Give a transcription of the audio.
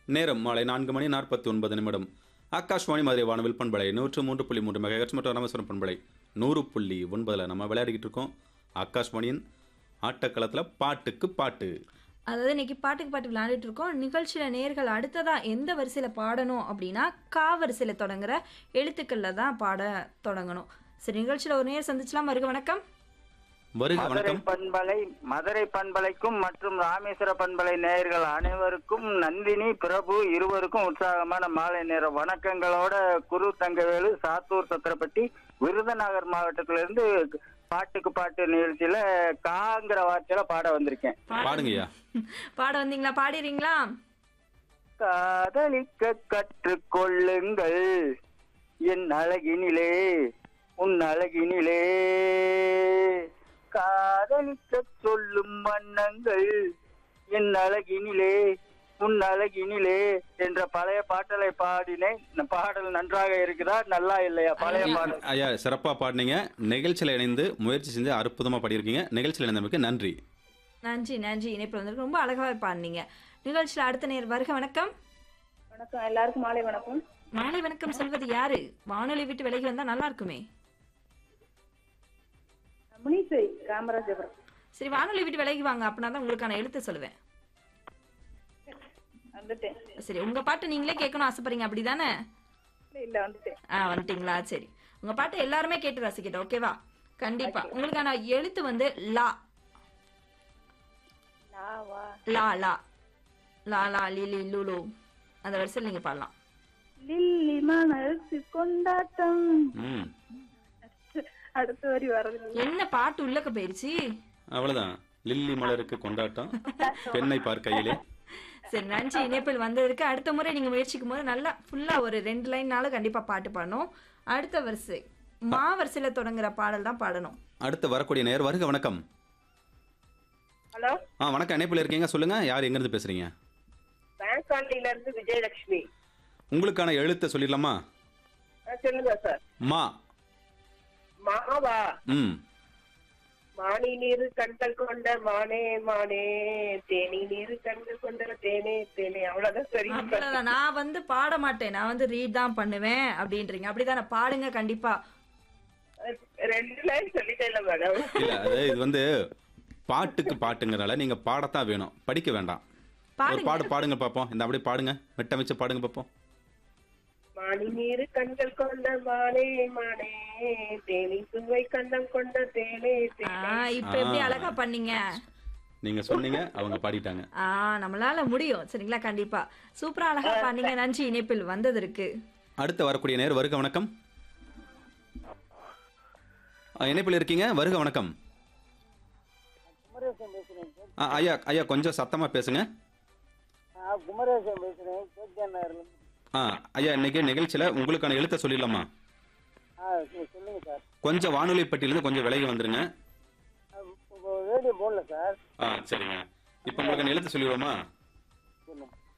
நேரம் மாலை நான்கு மணி நாற்பத்தி ஒன்பது நிமிடம் ஆகாஷ்வாணி மதுரை வானவில் பண்பலை நூற்று மூன்று புள்ளி மூன்று மெகாஹெட்ஸ் மற்றும் ராமேஸ்வரம் பண்பலை நூறு புள்ளி ஒன்பதில் நம்ம விளையாடிக்கிட்டு இருக்கோம் ஆகாஷ்வாணியின் ஆட்டக்களத்தில் பாட்டுக்கு பாட்டு அதாவது இன்னைக்கு பாட்டுக்கு பாட்டு விளையாண்டுட்டு இருக்கோம் நிகழ்ச்சியில நேர்கள் அடுத்ததா எந்த வரிசையில பாடணும் அப்படின்னா கா வரிசையில தொடங்குற எழுத்துக்கள்ல தான் பாட தொடங்கணும் சரி நிகழ்ச்சியில ஒரு நேர் சந்திச்சலாம் வருக வணக்கம் வருக மதுரை வணக்கம் பண்பலை மதுரை பண்பலைக்கும் மற்றும் ராமேஸ்வர பண்பலை நேயர்கள் அனைவருக்கும் நந்தினி பிரபு இருவருக்கும் உற்சாகமான மாலை நேர வணக்கங்களோட குரு தங்கவேலு சாத்தூர் சத்திரப்பட்டி விருதுநகர் மாவட்டத்திலிருந்து பாட்டுக்கு பாட்டு நிகழ்ச்சியில காங்கிற வார்த்தையில பாட வந்திருக்கேன் பாடுங்கய்யா பாட வந்தீங்களா பாடிறீங்களா காதலிக்க கற்றுக்கொள்ளுங்கள் என் அழகினிலே உன் அழகினிலே காதலிக்க சொல்லும் வண்ணங்கள் என் அழகினிலே உன் அழகினிலே என்ற பழைய பாட்டலை பாடினேன் இந்த பாடல் நன்றாக இருக்குதா நல்லா இல்லையா பழைய பாடல் ஐயா சிறப்பாக பாடினீங்க நிகழ்ச்சியில் இணைந்து முயற்சி செஞ்சு அற்புதமாக பாடியிருக்கீங்க நிகழ்ச்சியில் இணைந்தமைக்கு நன்றி நன்றி நன்றி இணைப்பில் வந்து ரொம்ப அழகாக பாடினீங்க நிகழ்ச்சியில அடுத்த நேர் வருக வணக்கம் வணக்கம் எல்லாருக்கும் மாலை வணக்கம் மாலை வணக்கம் சொல்வது யாரு வானொலி விட்டு விலகி வந்தா நல்லா இருக்குமே முனீஸ்வரி காமராஜபுரம் சரி வானொலி விட்டு விலகி வாங்க அப்படின்னா தான் உங்களுக்கான எழுத்து சொல்லுவேன் வந்துட்டேன் சரி உங்க பாட்டு நீங்களே கேட்கணும் ஆசைப்படுறீங்க அப்படிதானே இல்ல, இல்ல வந்துட்டேன் ஆ வந்துட்டீங்களா சரி உங்க பாட்டு எல்லாருமே கேட்டு ரசிக்கட்டும் ஓகேவா கண்டிப்பா உங்களுக்கான எழுத்து வந்து லா லாவா லா லா லா லா லிலி லுலு அந்த வரிசையில் நீங்க பாடலாம் லில்லி மனசு கொண்டாட்டம் ம் அடுத்த வரி வரது என்ன பாட்டு உள்ளக்க போயிருச்சு அவ்வளோதான் லில்லி மலருக்கு கொண்டாட்டம் பெண்ணை பார்க்கையிலே சரி நன்றி இணைப்பில் வந்ததற்கு அடுத்த முறை நீங்க முயற்சிக்கும் போது நல்லா ஃபுல்லா ஒரு ரெண்டு லைன்னாலும் கண்டிப்பா பாட்டு பாடணும் அடுத்த வரிசை மா வரிசையில தொடங்குற பாடல் தான் பாடணும் அடுத்து வரக்கூடிய நேர் வருக வணக்கம் ஹலோ ஆ வணக்கம் இணைப்பில் இருக்கீங்க சொல்லுங்க யார் எங்கேருந்து பேசுறீங்க பேங்க் காலனில இருந்து விஜயலட்சுமி உங்களுக்கான எழுத்தை சொல்லிடலாமா சொல்லுங்க சார் மா மாவா ம் மானி நீரு கண்கள் கொண்ட மானே மானே தேனி நீரு கண்கள் கொண்ட தேனே தேனே அவ்வளவுதான் சரி அவ்வளவுதான் நான் வந்து பாட மாட்டேன் நான் வந்து ரீட் தான் பண்ணுவேன் அப்படின்றீங்க அப்படிதானே பாடுங்க கண்டிப்பா ரெண்டு லைன் சொல்லிட்டேன் மேடம் இல்ல அது இது வந்து பாட்டுக்கு பாட்டுங்கிறனால நீங்க பாடத்தான் வேணும் படிக்க வேண்டாம் ஒரு பாடுங்க பாடு பாடுங்க பார்ப்போம் இந்த அப்படியே பாடுங்க மெட்ட வச்சு பாடுங்க பார்ப்போம் மானி நீரு கண்கள் கொண்ட மானே மானே தேனி சுவை கண்டம் கொண்ட தேனே ஆ, தேனே இப்ப எப்படி அழகா பண்ணீங்க நீங்க சொன்னீங்க அவங்க பாடிட்டாங்க ஆ நம்மளால முடியும் சரிங்களா கண்டிப்பா சூப்பரா அழகா பண்ணீங்க நன்றி இணைப்பில் வந்ததற்கு அடுத்து வரக்கூடிய நேர் வருக வணக்கம் ஆ, இணைப்பில் இருக்கீங்க வருக வணக்கம் குமரேசன் பேசுறேன் சார். ஆ, ஐயா ஐயா கொஞ்சம் சத்தமா பேசுங்க நான் குமரேசன் பேசுறேன் கேகே நகர்ல இருந்து. ஆ ஐயா இன்னைக்கு நிகழ்ச்சியில உங்களுக்கான எழுத்தை சொல்லிடலாமா ஆ சரி, சொல்லுங்க சார் கொஞ்சம் வானொலி பெட்டியிலிருந்து கொஞ்சம் விலகி வந்துருங்க ஆ, உங்க ரேடியோ போடல சார் ஆ சரிங்க இப்போ உங்களுக்கான எழுத்து சொல்லிடுவோமா சொல்லுங்க